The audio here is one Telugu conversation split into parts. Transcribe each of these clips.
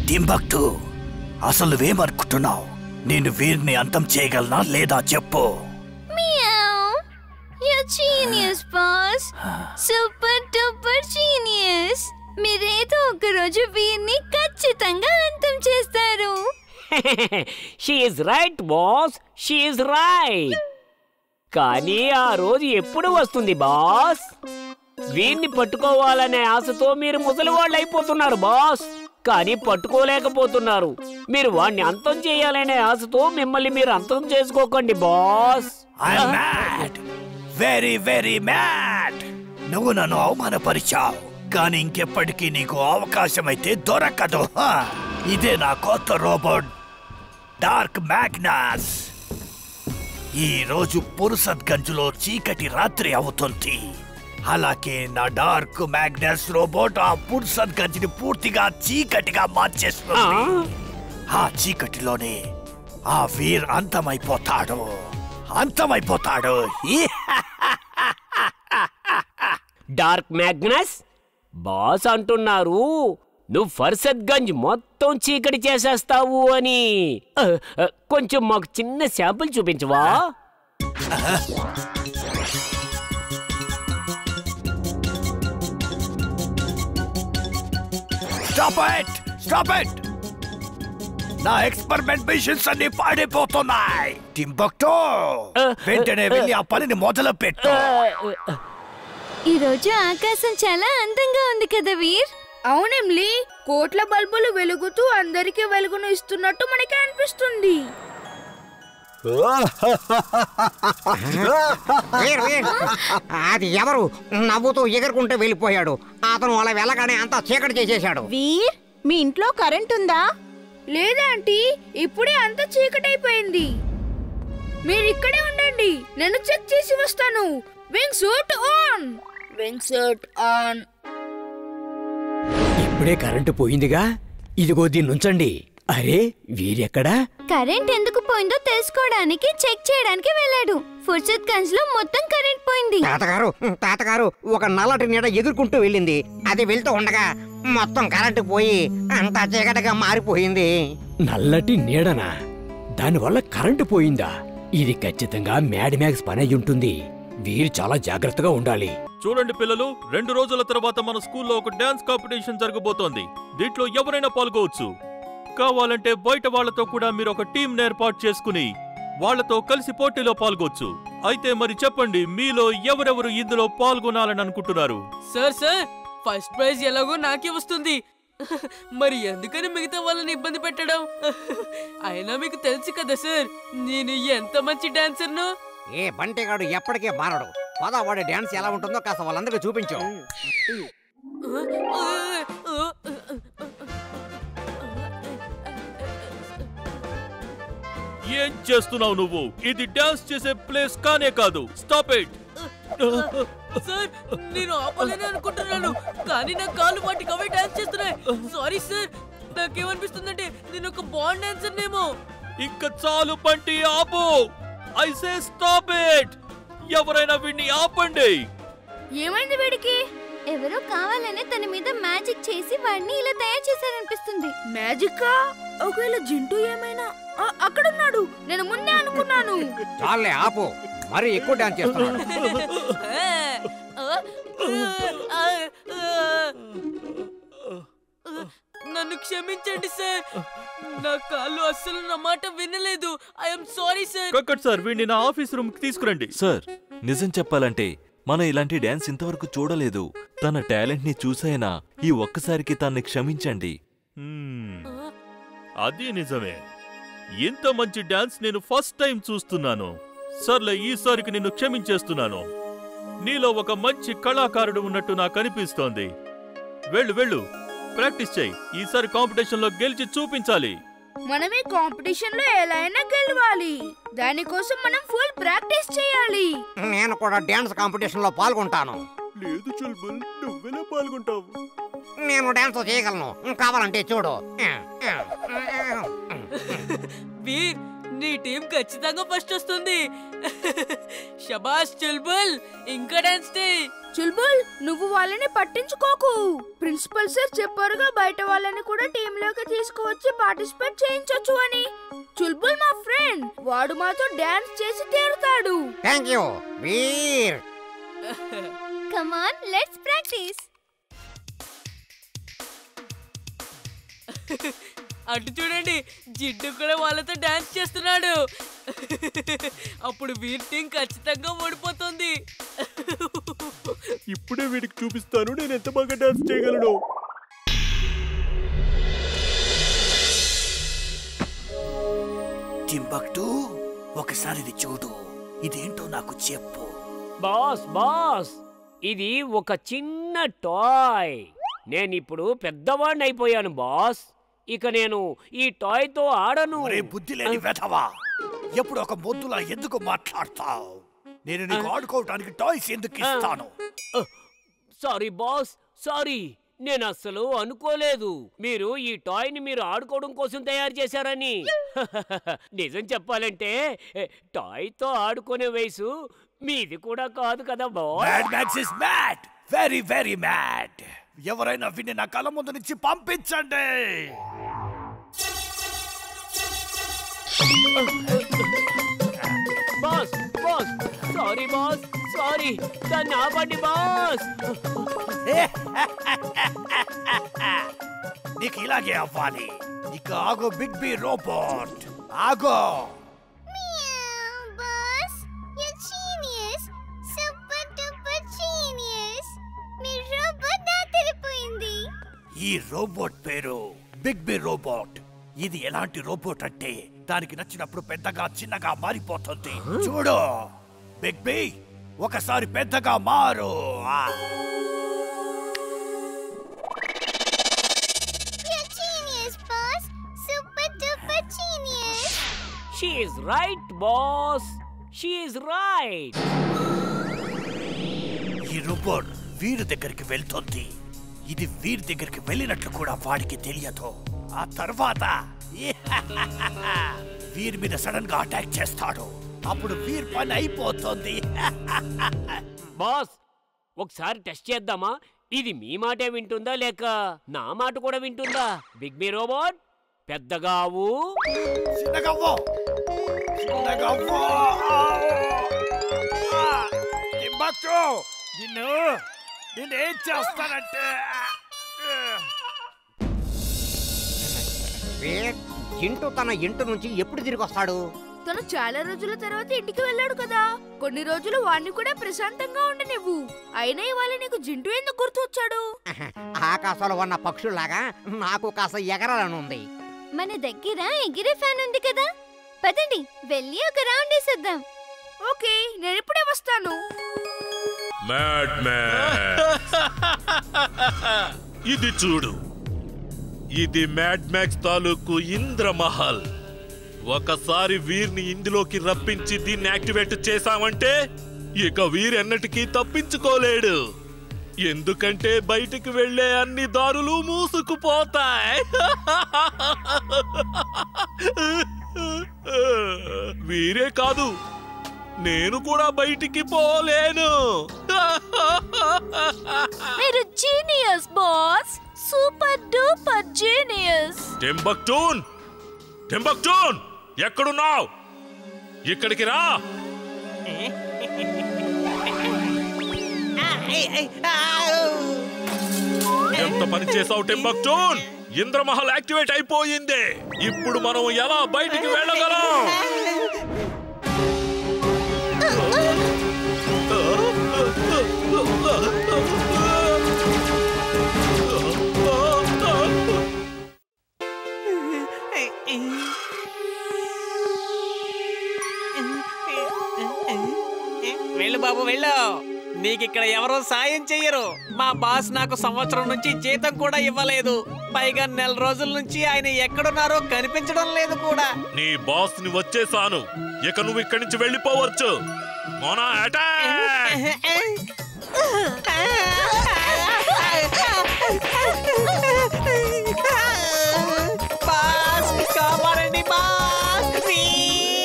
టింబక్టు అసలు నువ్వేమనుకుంటున్నావు నేను వీరిని అంతం చేయగలనా లేదా చెప్పు Meow. You're genius, boss. Super duper genius. మీరేదో ఒక రోజు వీరిని ఖచ్చితంగా అంతం చేస్తారు she is right boss she is right కానీ ఆ రోజు ఎప్పుడు వస్తుంది బాస్ వీరిని పట్టుకోవాలనే ఆశతో మీరు ముసలివాళ్ళు అయిపోతున్నారు బాస్ కానీ పట్టుకోలేకపోతున్నారు మీరు వాడిని అంతం చేయాలనే ఆశతో మిమ్మల్ని మీరు అంతం చేసుకోకండి boss I'm mad very very mad నువ్వు నన్ను అవమానపరిచావు కానీ ఇంకెప్పటికీ నీకు అవకాశం అయితే దొరకదు హా! ఇదే నా కొత్త రోబోట్ డార్క్ మ్యాగ్నస్ ఈ రోజు పురుషత్ గంజులో చీకటి రాత్రి అవుతుంది అలాగే నా డార్క్ మ్యాగ్నస్ రోబోట్ ఆ పురుషత్ గంజిని పూర్తిగా చీకటిగా మార్చేస్తుంది ఆ చీకటిలోనే ఆ వీర్ అంతమైపోతాడు అంతమైపోతాడు ఈ డార్క్ మ్యాగ్నస్ బాస్ అంటున్నారు నువ్వు ఫర్సద్ గంజ్ మొత్తం చీకటి చేసేస్తావు అని ఆ, ఆ, కొంచెం మాకు చిన్న శాంపుల్ చూపించవా స్టాప్ ఇట్ స్టాప్ ఇట్ నా ఎక్స్పెరిమెంట్ మిషన్స్ అన్ని పాడైపోతున్నాయి టింబక్టో వెంటనే వెళ్ళి ఆ పనిని మొదలు పెట్టు ఈ రోజు ఆకాశం చాలా అందంగా ఉంది కదా వీర్ అవునెమ్లీ కోట్ల బల్బులు వెలుగుతూ అందరికీ వెలుగును ఇస్తున్నట్టు మనకి అనిపిస్తుంది వీర్, వీర్. అది ఎవరు నవ్వుతూ ఎగురుకుంటూ వెళ్ళిపోయాడు అతను అలా వెళ్ళగానే అంతా చీకటి చేసేశాడు వీర్ మీ ఇంట్లో కరెంట్ ఉందా లేదా ఆంటీ ఇప్పుడే అంత చీకటైపోయింది మీరు ఇక్కడే ఉండండి నేను చెక్ చేసి వస్తాను wing suit on wing suit on ఇప్పుడే కరెంటు పోయిందిగా ఇదిగో దీన్ని ఉంచండి అరే వీరెక్కడా కరెంట్ ఎందుకు పోయిందో తెలుసుకోవడానికి చెక్ చేయడానికి వెళ్ళాడు ఫుర్సత్ గంజ్ లో మొత్తం కరెంట్ పోయింది తాతగారు తాతగారు ఒక నల్లటి నీడ ఎదుర్కొంటూ వెళ్ళింది అది వెళ్తూ ఉండగా మొత్తం కరెంటు పోయి అంతా చీకటిగా మారిపోయింది నల్లటి నీడనా దానివల్ల కరెంటు పోయిందా ఇది ఖచ్చితంగా మ్యాడ్ మ్యాక్స్ పని అయి ఉంటుంది వీరు చాలా జాగ్రత్తగా ఉండాలి చూడండి పిల్లలు రెండు రోజుల తర్వాత మన స్కూల్లో ఒక డాన్స్ కాంపిటీషన్ జరగబోతోంది దీంట్లో ఎవరైనా పాల్గొవచ్చు కావాలంటే బయట వాళ్ళతో కూడా మీరు ఒక టీం ఏర్పాటు చేసుకుని వాళ్ళతో కలిసి పోటీలో పాల్గొచ్చు అయితే మరి చెప్పండి మీలో ఎవరెవరు ఇందులో పాల్గొనాలని అనుకుంటున్నారు సార్ సార్ ఫస్ట్ ప్రైజ్ ఎలాగో నాకే వస్తుంది మరి ఎందుకని మిగతా వాళ్ళని ఇబ్బంది పెట్టడం అయినా మీకు తెలుసు కదా సార్ నేను ఎంత మంచి డాన్సర్ను ఏ బంటిగాడు ఎప్పటికీ మారడు పద వాడి డాన్స్ ఎలా ఉంటుందో కాస్త వాళ్ళందరికీ చూపించు ఏం చేస్తున్నావు నువ్వు ఇది డాన్స్ చేసే ప్లేస్ కానే కాదు స్టాప్ ఇట్ సార్ నేను ఆపాలని అనుకుంటున్నాను కానీ నా కాళ్ళు వాటికి అవే డాన్స్ చేస్తున్నాయి సారీ సార్ నాకేమనిపిస్తుందంటే నేను ఒక బాండ్ డాన్సర్ నేమో ఇంకా చాలు బంటి ఆపు ఐ సే స్టాప్ ఇట్ ఎవరైనా వీడిని ఆపండి ఏమైంది వీడికి ఎవరో కావాలనే తన మీద మ్యాజిక్ చేసి వాడిని ఇలా తయారు చేశారనిపిస్తుంది మ్యాజిక్ ఒకవేళ జింటూ ఏమైనా ఆ, అక్కడున్నాడు నేను ముందే అనుకున్నాను చాలే ఆపు మరి ఎక్కువ డాన్స్ చేస్తున్నాడు నన్ను క్షమించండి సార్ నా కాళ్ళు అస్సలు నా మాట వినలేదు I'm sorry sir Kakkad sir వీడిని నా ఆఫీస్ రూమ్ కి తీసుకురండి సార్ నిజం చెప్పాలంటే మనం ఇలాంటి డాన్స్ ఇంతవరకు చూడలేదు తన టాలెంట్ ని చూసైనా ఈ ఒక్కసారికి తన్ని క్షమించండి హ్మ్. అది నిజమే ఇంత మంచి డాన్స్ నేను ఫస్ట్ టైం చూస్తున్నాను సర్లే ఈసారికి నిన్ను క్షమించేస్తున్నాను నీలో ఒక మంచి కళాకారుడు ఉన్నట్టు నాకు అనిపిస్తోంది వెళ్ళు వెళ్ళు ప్రాక్టీస్ చేయి ఈసారి కాంపిటీషన్ లో గెలిచి చూపించాలి మనం ఈ కాంపిటీషన్ లో ఎలా అయినా గెలవాలి దానికోసం మనం ఫుల్ ప్రాక్టీస్ చేయాలి నేను కూడా డాన్స్ కాంపిటీషన్ లో పాల్గొంటాను లేదు చుల్బుల్ నువ్వెలా పాల్గొంటావు నేను డాన్స్ చేయగలను కావాలంటే చూడు వీర్ నీ టీం ఖచ్చితంగా ఫస్ట్ వస్తుంది షబాష్ చుల్బుల్ ఇంకా డాన్స్ డే చుల్బుల్ నువ్వు వాళ్ళని పట్టించుకోకు ప్రిన్సిపల్ సార్ చెప్పారుగా బయట వాళ్ళని కూడా టీంలోకి తీసుకువచ్చి పార్టిసిపేట్ చేయించొచ్చు అని చుల్బుల్ మా ఫ్రెండ్ వాడు మాతో డాన్స్ చేసి తీరుతాడు thank you Veer come on let's practice అటు చూడండి జిడ్డు కూడా వాళ్ళతో డాన్స్ చేస్తున్నాడు అప్పుడు వీర్ టీం ఖచ్చితంగా ఓడిపోతుంది ఇప్పుడే వీడికి చూపిస్తాను నేను ఎంత బాగా డాన్స్ చేయగలను టింబక్టు ఒకసారి ఇది చూడు ఇదేంటో నాకు చెప్పు బాస్ బాస్ ఇది ఒక చిన్న టాయ్ నేను ఇప్పుడు పెద్దవాడిని అయిపోయాను బాస్ ఇక నేను ఈ టాయ్ తో ఆడను ఒరే బుద్ధి లేని వెధవా ఎప్పుడు ఒక మొద్దులా ఎందుకు మాట్లాడతావు నేను నీకు ఆడుకోవటానికి టాయ్స్ ఎందుకు ఇస్తాను సారీ బాస్ సారీ నేను అస్సలు అనుకోలేదు మీరు ఈ టాయ్ ని మీరు ఆడుకోవడం కోసం తయారు చేశారని నిజం చెప్పాలంటే టాయ్ తో ఆడుకునే వయసు మీది కూడా కాదు కదా boss Mad Max is mad very very mad ఎవరైనా విని నా కళ్ళ ముందు నుంచి పంపించండి boss boss sorry boss sorry దాన్ని ఆపండి బాస్ నీకు ఇలాగే అవ్వాలి ఇక ఆగో బిగ్ బి రోబోట్ ఆగో boss you genius super duper genius మీ రోబోట్ దాటిపోయింది ఈ రోబోట్ పేరు బిగ్ బి రోబోట్ ఇది ఎలాంటి రోబోట్ అంటే దానికి నచ్చినప్పుడు పెద్దగా చిన్నగా మారిపోతుంది చూడు బిగ్ బి ఒకసారి పెద్దగా మారు ఆ. You genius boss super duper genius she is right boss she is right ఈ రోబోట్ వీరి దగ్గరికి వెళ్తుంది ఇది వీరి దగ్గరికి వెళ్ళినట్లు కూడా వాడికి తెలియదు ఆ తర్వాత వీరి మీద సడన్ గా అటాక్ చేస్తాడు అప్పుడు వీర్ పని అయిపోతుంది బాస్ ఒకసారి టెస్ట్ చేద్దామా ఇది మీ మాటే వింటుందా లేక నా మాట కూడా వింటుందా బిగ్ బి రోబోట్ పెద్దగా అవ్వు చిన్నగా అవ్వు. చిన్నగా అవ్వు. ఆ! టింబక్టు, నిన్ను నేనేం చేస్తానంటే వీర్ చింటూ తన ఇంటి నుంచి ఎప్పుడు తిరిగి వస్తాడు తను చాలా రోజుల తర్వాత ఇంటికి వెళ్ళాడు కదా కొన్ని రోజులు వాణ్ణి కూడా ప్రశాంతంగా ఉండనివ్వు అయినా ఇవాళ నీకు జింటూ ఎందుకు గుర్తు వచ్చాడు ఆకాశంలో ఉన్న పక్షుల్లాగా నాకు కాస్త ఎగరాలని ఉంది మన దగ్గర ఎగిరే ఫ్యాన్ ఉంది కదా పదండి వెళ్ళి ఒక రౌండ్ వేసేద్దాం ఓకే నేను ఇప్పుడే వస్తాను మ్యాడ్ మ్యాక్స్ ఇది చూడు ఇది మ్యాడ్ మ్యాక్స్ తాలూకు ఇంద్రమహల్ ఒకసారి వీర్ని ఇందులోకి రప్పించి దీన్ని యాక్టివేట్ చేశామంటే ఇక వీరెన్నటికీ తప్పించుకోలేడు ఎందుకంటే బయటికి వెళ్ళే అన్ని దారులు మూసుకుపోతాయి వీరే కాదు నేను కూడా బయటికి పోలేను మీరు genius boss super duper genius టెంబక్టూన్ టెంబక్టూన్ ఎక్కడున్నావు ఇక్కడికి రా ఎంత పని చేసావు టెంబక్టూన్ ఇంద్రమహల్ యాక్టివేట్ అయిపోయింది ఇప్పుడు మనం ఎలా బయటికి వెళ్ళగలం వెళ్ళు బాబు వెళ్ళు నీకు ఇక్కడ ఎవరో సాయం చెయ్యరు మా బాస్ నాకు సంవత్సరం నుంచి జీతం కూడా ఇవ్వలేదు పైగా నెల రోజుల నుంచి ఆయన ఎక్కడున్నారో కనిపించడం లేదు కూడా నీ బాస్ ని వచ్చేసాను ఇక నువ్వు ఇక్కడి నుంచి వెళ్ళిపోవచ్చు మోనా అటాక్ బాస్ కాపాడండి బాస్ ప్లీజ్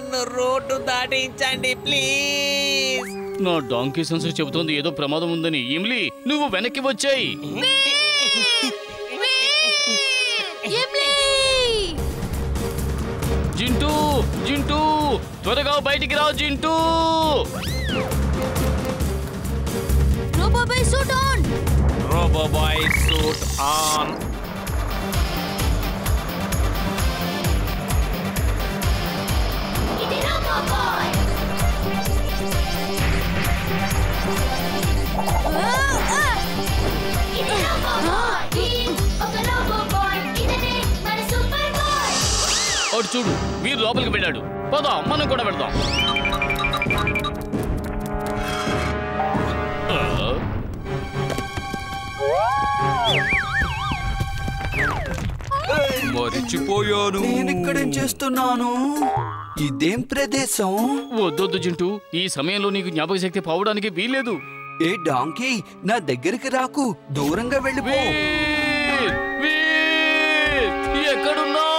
నన్ను రోడ్డు దాటించండి ప్లీజ్ నా డాంకీ సెన్సర్ చెబుతోంది ఏదో ప్రమాదం ఉందని ఇమ్లీ నువ్వు వెనక్కి వచ్చాయి జింటూ జింటూ త్వరగా బయటికి రా Jintu robo boy suit on robo boy suit on ఇది రోబోబాయ్ ఇది రోబోబాయ్ ఒక రోబోబాయ్ ఇదనే మన సూపర్ బాయ్ అటు చూడు వీరు లోపలికి వెళ్ళాడు పద మనం కూడా వెళ్దాం ఆ, మరిచిపోయాను నేనిక్కడేం చేస్తున్నాను ఇదేం ప్రదేశం వద్దొద్దు జింటూ ఈ సమయంలో నీకు జ్ఞాపక శక్తి పోవడానికి వీల్లేదు ఏ డాంకీ నా దగ్గరికి రాకు దూరంగా వెళ్ళిపో వీర్! వీర్! ఎక్కడున్నా